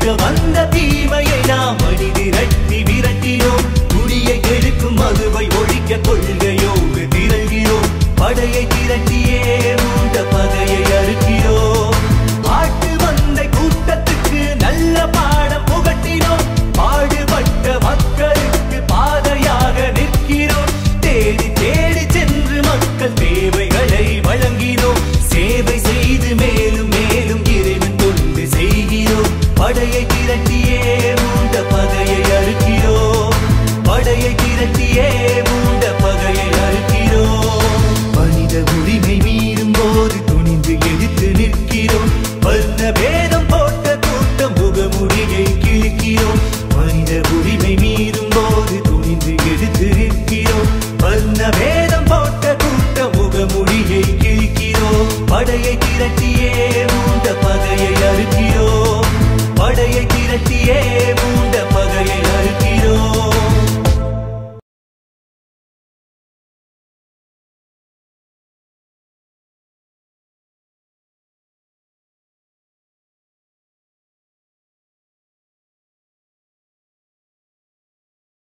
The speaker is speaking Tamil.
வந்த தீமையை நாம் அணி திரட்டி விரட்டினோம் குடியை கெடுக்கும் மதுவை ஒழிக்க கொள்கையோடு திரள்கிறோம் படையை திரட்டியே மூண்ட பகையை அறுக்கிறோம் ஆட்டு வந்தை கூட்டத்துக்கு நல்ல பாடம் புகட்டினோம் பாடுபட்ட மக்களுக்கு பாதையாக நிற்கிறோம் தேடி தேடி சென்று மக்கள் தேவைகளை வழங்கினோம் சேவை செய்து மேலும் மேலும் இறைவன் தொண்டு செய்கிறோம் படையை திரட்டியே மூண்ட பகையை அறுக்கிறோம் படையை திரட்டியே மூண்ட பகையை அறுக்கிறோம் மனித உரிமை மீறும் போது துணிந்து எதிர்த்து நிற்கிறோம் வர்ண பேதம் போட்ட கூட்டம் முகமுடியை கிழிக்கிறோம் மனித உரிமை மீறும் போது துணிந்து எதிர்த்து நிற்கிறோம் வர்ண பேதம் போட்ட கூட்டம் முகமுடியை கிழிக்கிறோம் படையை திரட்டியே மூண்ட பகையை அறுக்கிறோம் படையை திரட்டியே மூண்ட பகையை அறுக்கிறோம்